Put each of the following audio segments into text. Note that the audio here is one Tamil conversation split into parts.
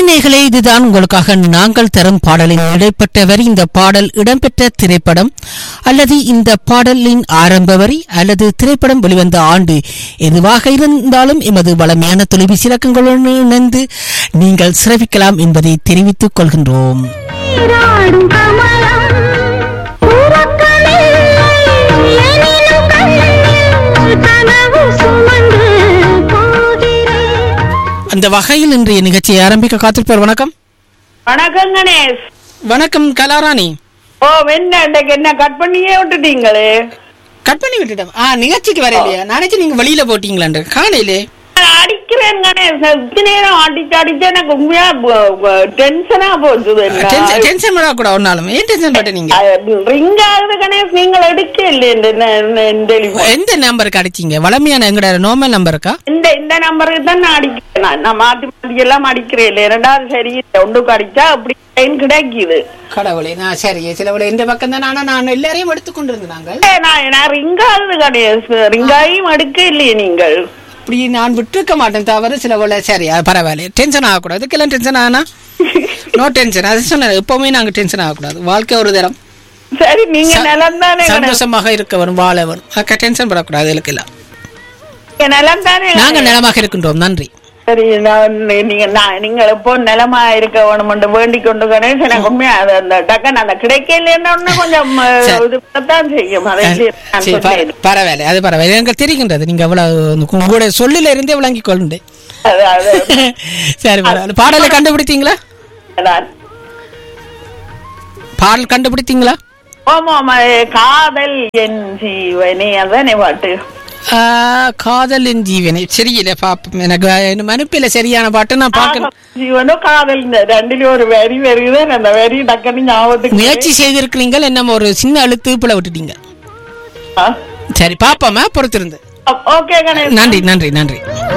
நேர்களே இதுதான் உங்களுக்காக நாங்கள் தரும் பாடலின் இடைப்பட்ட வரி இந்த பாடல் இடம்பெற்ற திரைப்படம் அல்லது இந்த பாடலின் ஆரம்ப வரி அல்லது திரைப்படம் வெளிவந்த ஆண்டு எதுவாக இருந்தாலும் எமது வளமையான தொலைபேசி இலக்கங்களுடன் இணைந்து நீங்கள் சிறப்பிக்கலாம் என்பதை தெரிவித்துக் கொள்கின்றோம் நீராடும் கமலம் உறக்கமில்லை எனினும் கண்ணில் கனவு சுமந்து போகிறேன் அந்த வகையில் இன்றைய நிகழ்ச்சியை ஆரம்பிக்க காத்திருப்பார் வணக்கம் வணக்கம் கணேஷ் வணக்கம் கலாராணி ஓ என்ன இன்னைக்கு என்ன கட் பண்ணியே விட்டுட்டீங்களே கட் பண்ணி விட்டுட்டோம் ஆ நிகழ்ச்சிக்கு வரையிலையா நினைச்சு நீங்க வெளியில போட்டீங்களான்னு காலையிலே நான் அடிக்கிறேன் கணேஷ் இத்தனை நேரம் அடிச்சு அடிச்சு எனக்கு உண்மையா டென்ஷனா போச்சு டென்ஷன் டென்ஷன் பண்ணக்கூடாது ஒரு நாளும் ஏன் டென்ஷன் பட்ட நீங்க ரிங் ஆகுது கணேஷ் நீங்கள் எடுக்க இல்லையே டெலிஃபோன் எந்த நம்பருக்கு அடிச்சீங்க வளமையான எங்கட நார்மல் நம்பருக்கா இந்த இந்த நம்பருக்கு தான் நான் அடிக்கிறேன் நான். நான் மாத்தி மாத்தி எல்லாம் அடிக்கிறேன் இல்லை ரெண்டாவது சரி ஒன்றுக்கு அடிச்சா அப்படி லைன் கிடைக்குது கடவுளே நான் சரி சில விட இந்த பக்கம் தான் ஆனா நான் எல்லாரையும் எடுத்துக்கொண்டு இருந்தேன் நாங்கள் ஏ, நான் நான் ரிங் ஆகுது கணேஷ் ரிங்காயும் எடுக்க இல்லையே நீங்கள் இப்படி நான் விட்டுருக்க மாட்டேன் தவிர சில விட சரி அது பரவாயில்ல டென்ஷன் ஆகக்கூடாது இதுக்கெல்லாம் டென்ஷன் ஆனா நோ டென்ஷன் அது சொன்னேன் எப்பவுமே நாங்க டென்ஷன் ஆகக்கூடாது வாழ்க்கை ஒரு தரம் சரி நீங்க ச- நிலம் தானே கணேஷ் சந்தோஷமாக இருக்க வரும் வாழ வரும் அக்கா டென்ஷன் படக்கூடாது இதுக்கெல்லாம் நீங்க நிலம் தானே நாங்க நிலமாக இருக்கின்றோம் நன்றி சரி நான் நீங்க நான் நீங்கள் எப்போ நிலமா இருக்க வேணும்னு வேண்டிக் கொண்டு கணேஷ் எனக்கு உண்மையா அது அந்த டக்கன் அந்த கிடைக்கலன்னா கொஞ்சம் அஹ், சரி. இது தான் செய்யும் அதை நான் சரி, பர- சொன்னேன். பரவாயில்ல அது பரவாயில்ல எனக்கு தெரிகின்றது நீங்க அவ்வளவு உங்களோட சொல்லில இருந்தே விளங்கிக் கொள்ளுண்டு அது- அது சரி பரவாயில்ல பாடலை கண்டுபிடித்தீங்களா நான் பாடல் கண்டுபிடித்தீங்களா ஆமா ஆமா காதல் என் ஜீவனே அதானே பாட்டு ஆ, காதலின் ஜீவனை சரியில்லை பாப்போம் எனக்கு எனக்கு மனுப்பில சரியான பாட்டு நான் பார்க்கணும் ஜீவனோ காதல் இந்த ரெண்டுலயும் ஒரு வரி வருது அந்த வரி டக்குன்னு ஞாபகத்துக்கு முயற்சி செய்திருக்கிறீங்க என்ன ஒரு சின்ன அழுத்து பிள்ளை விட்டுட்டீங்க ஆ. சரி பாப்போமா பொறுத்திருந்து ஓகே கணேஷ் நன்றி நன்றி நன்றி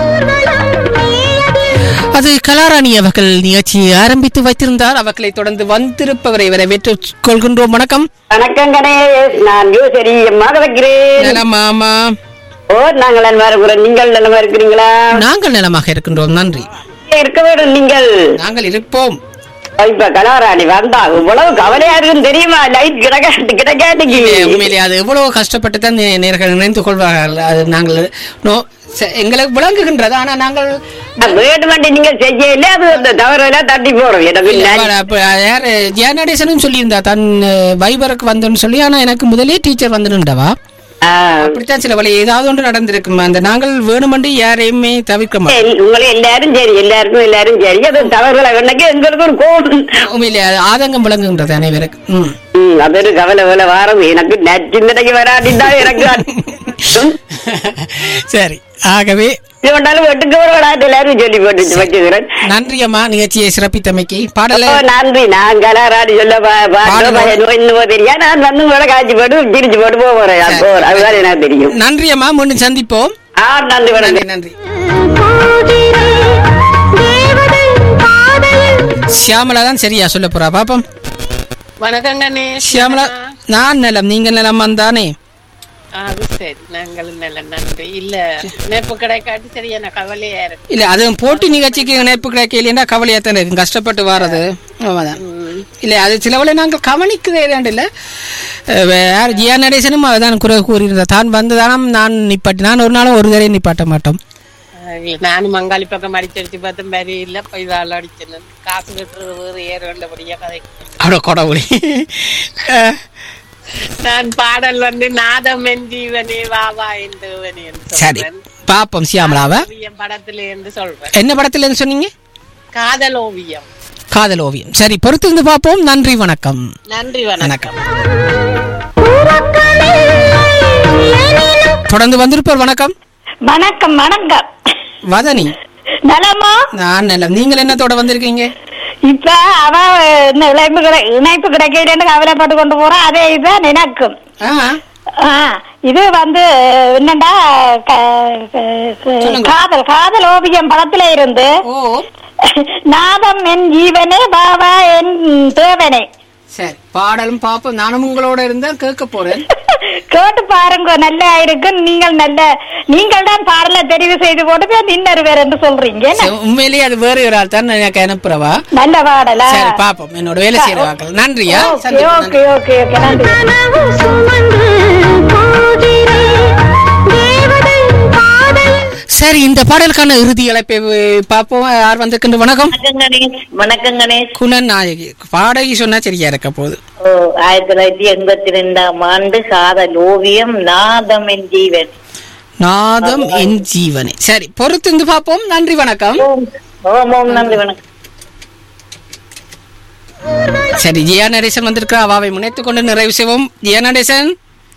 அது கலாராணி அவர்கள் நிகழ்ச்சியை ஆரம்பித்து வைத்திருந்தார் அவர்களை தொடர்ந்து வந்திருப்பவரை வரவேற்றுக் கொள்கின்றோம் வணக்கம் வணக்கம் கணேஷ் நான் யோசரி அம்மா கலக்கிறேன் நலம் ஆமா ஓ நாங்கள் நலமா இருக்கிறோம் நீங்கள் நலமா இருக்கிறீங்களா நாங்கள் நலமாக இருக்கின்றோம் நன்றி இங்கே இருக்க வேண்டும் நீங்கள் நாங்கள் இருப்போம் இப்ப கலாராணி வந்தா இவ்வளவு கவலையா இருக்குன்னு தெரியுமா லைட் கிடைக்காட்டு கிடைக்காட்டுக்கு உண்மையிலே அது எவ்வளவு கஷ்டப்பட்டு தான் நே- நேர்கள் நினைத்து கொள்வார்கள் அது நாங்கள் நோ ச- எங்களுக்கு விளங்குகின்றது ஆனா நாங்கள் வேண்டுமென்று நீங்க செய்யல அது அந்த தவறெல்லாம் தட்டி போறோம் எனக்கு இல்ல, நன்றி. அப்ப- அப்ப யாரு ஜெயநடேசனும் சொல்லியிருந்தா தன் அஹ், வைபருக்கு வந்தோன்னு சொல்லி ஆனா எனக்கு முதலே டீச்சர் வந்துருண்டவா ஆ, அப்படித்தான் சில வழி ஏதாவது ஒன்று நடந்திருக்கும் அந்த நாங்கள் வேணுமென்று யாரையுமே தவிர்க்க மாட்டோம் சரி, உங்களை எல்லாரும் சரி எல்லாருக்கும் எல்லாரும் சரி அது தவறுகளை வேணக்கு எங்களுக்கு ஒரு கோபம் உண்மையிலே அது ஆதங்கம் விளங்குகின்றது அனைவருக்கு ம். ம், அது ஒரு கவலை வேலை வாரம் எனக்கு நச்சிந்தனைக்கு வராட்டிதான் எனக்கு ம், சரி ஆகவே இது பண்ணாலும் வெட்டுக்கு ஒரு விளையாட்டு எல்லாரும் சொல்லி போட்டு வச்சுக்கிறேன் நன்றி அம்மா நிகழ்ச்சியை சிறப்பித்தமைக்கு பாடலை ஓ, நன்றி நான் கலாராடி சொல்ல பா- பா- பாடுங்க. பா- என்னவோ தெரியும் நான் வந்து உங்களை காய்ச்சி போட்டு திரிச்சு போட்டு போக போறேன் சரி. அப்போ அதுதான் எனக்கு தெரியும் நன்றி அம்மா மீண்டும் சந்திப்போம் ஆ நன்றி நன்றி வணக்கம் நன்றி போகிறேன் தேவதை காதலில் சியாமலா தான் சரியா சொல்ல போறா பாப்போம் வணக்கம் கணேஷ் சியாமலா நான் நலம் நீங்க நலமா தானே அது சரி நாங்கள் நல்ல நன்றி இல்ல இணைப்பு கிடைக்காட்டி சரி எனக்கு கவலையா இருக்கு இல்ல அது போட்டி நிகழ்ச்சிக்கு இணைப்பு கிடைக்க இல்லையா கவலையா தானே இருக்கும் கஷ்டப்பட்டு வர்றது ஆமாதான் இல்ல அது சிலவளை நாங்கள் கவனிக்கிறேன் இல்ல அஹ் வேற ஜியா நடேசனும் அதான் குறை கூறியிருந்தா தான் வந்ததானம் நான் நிப்பாட்டி நான் ஒரு நாளும் ஒரு தடவை நிப்பாட்ட மாட்டோம் அஹ் இல்ல, நானும் மங்காளி பக்கம் அடிச்சடிச்சு பார்த்தேன் மாதிரி இல்ல இப்ப இதால அடிச்சேன் காசு கட்டுறது வேறு ஏற வேண்டபடியா கதை அவ்வளோ கொடவுளி அஹ் நான் பாடல் வந்து நாதம் என் ஜீவனே வா வா என்றவனே என்று சரி சொல்றேன் பாப்போம் சியாமலாவ ஓவியம் படத்துல என்று சொல்றேன் என்ன படத்துல இருந்து சொன்னீங்க காதல் ஓவியம் காதல் ஓவியம் சரி பொறுத்து இருந்து பார்ப்போம் நன்றி வணக்கம் நன்றி வணக்கம் வணக்கம் உறக்கமில்லை எனினும் தொடர்ந்து வந்திருப்பார் வணக்கம் வணக்கம் வணக்கம் வதனி நலமா நான் நலம் நீங்கள் என்னத்தோட வந்திருக்கீங்க இப்ப அவ இந்த இணைப்பு கிடை இணைப்பு கிடைக்கலன்னு கவலைப்பட்டு கொண்டு போறா அதே இதுதான் நினைக்கும் ஆ ஆ, இது வந்து என்னண்டா க- க- க- சொல்லுங்க. காதல் காதல் ஓவியம் படத்துல இருந்து ஓ நாதம் என் ஜீவனே பாபா என் தேவனே சரி பாடலும் பாப்போம் நானும் உங்களோட இருந்தா கேட்க போறேன் கேட்டு பாருங்க நல்லா இருக்கும் நீங்கள் நல்ல நீங்கள் தான் பாடல தெரிவு செய்து போட்டு நின்னர் வேற என்று சொல்றீங்க என்ன? சரி, உண்மையிலேயே அது வேற ஒரு ஆள் தான் எனக்கு அனுப்புறவா நல்ல பாடலா சரி பாப்போம் என்னோட வேலை செய்யற வாக்கள் நன்றியா ஓகே சந்திப்போம், நன்றி. ஓகே ஓகே ஓகே நன்றி சரி இந்த பாடலுக்கான இறுதி அழைப்பை அஹ், பார்ப்போம் யார் வந்திருக்கின்ற வணக்கம் வணக்கம் கணேஷ் வணக்கம் கணேஷ் குணன் நாயகி பாடகி சொன்னா சரியா இருக்க போகுது ஓ ஆயிரத்தி தொள்ளாயிரத்தி எண்பத்தி ரெண்டாம் ஆண்டு காதல் ஓவியம் நாதம் என் ஜீவன் நாதம் என் ஜீவனே சரி பொறுத்து இருந்து பார்ப்போம் நன்றி வணக்கம் ஓம் ஓம் ஓம் நன்றி வணக்கம் சரி ஜியா நடேசன் வந்திருக்கிற அவாவை முனைத்துக் கொண்டு நிறைவு செய்வோம் ஜியா நடேசன்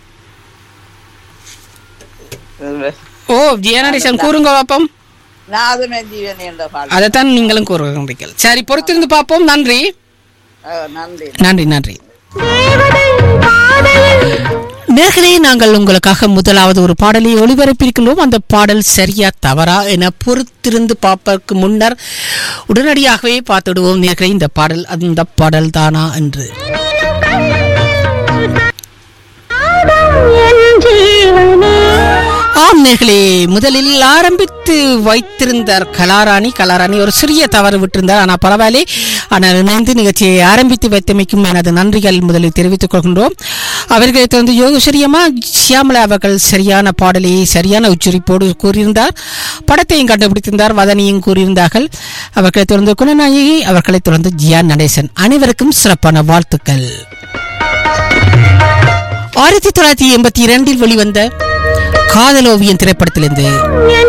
ஓ ஜியா நடேசன் கூறுங்க பாப்போம் நாதமே ஜீவன் என்ற பாடல் அதைத்தான் நீங்களும் கூறுகிறீர்கள் சரி பொறுத்திருந்து பார்ப்போம் நன்றி அஹ், நன்றி நன்றி நன்றி நேர்களே நாங்கள் உங்களுக்காக முதலாவது ஒரு பாடலை ஒளிபரப்பியிருக்கின்றோம் அந்த பாடல் சரியா தவறா என பொறுத்திருந்து பார்ப்பதற்கு முன்னர் உடனடியாகவே பார்த்துடுவோம் நேர்களே இந்த பாடல் அந்த பாடல் தானா என்று ஆம் நேர்களே முதலில் ஆரம்பித்து வைத்திருந்தார் கலாராணி கலாராணி ஒரு சிறிய தவறு விட்டிருந்தார் ஆனால் பரவாயில்லை ஆனால் இணைந்து நிகழ்ச்சியை ஆரம்பித்து வைத்தமைக்கும் எனது நன்றிகள் முதலில் தெரிவித்துக் கொள்கின்றோம் அவர்களை தொடர்ந்து யோகஸ்வரியமா சியாமலா அவர்கள் சரியான பாடலை சரியான உச்சரிப்போடு கூறியிருந்தார் படத்தையும் கண்டுபிடித்திருந்தார் வதனியும் கூறியிருந்தார்கள் அவர்களை தொடர்ந்து குணநாயகி அவர்களை தொடர்ந்து ஜியான் நடேசன் அனைவருக்கும் சிறப்பான வாழ்த்துக்கள் ஆயிரத்தி தொள்ளாயிரத்தி எண்பத்தி இரண்டில் வெளிவந்த காதலோவியம் திரைப்படத்திலிருந்து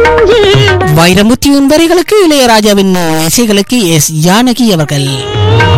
வைரமுத்தியின் வரிகளுக்கு இளையராஜாவின் இசைகளுக்கு எஸ் ஜானகி அவர்கள்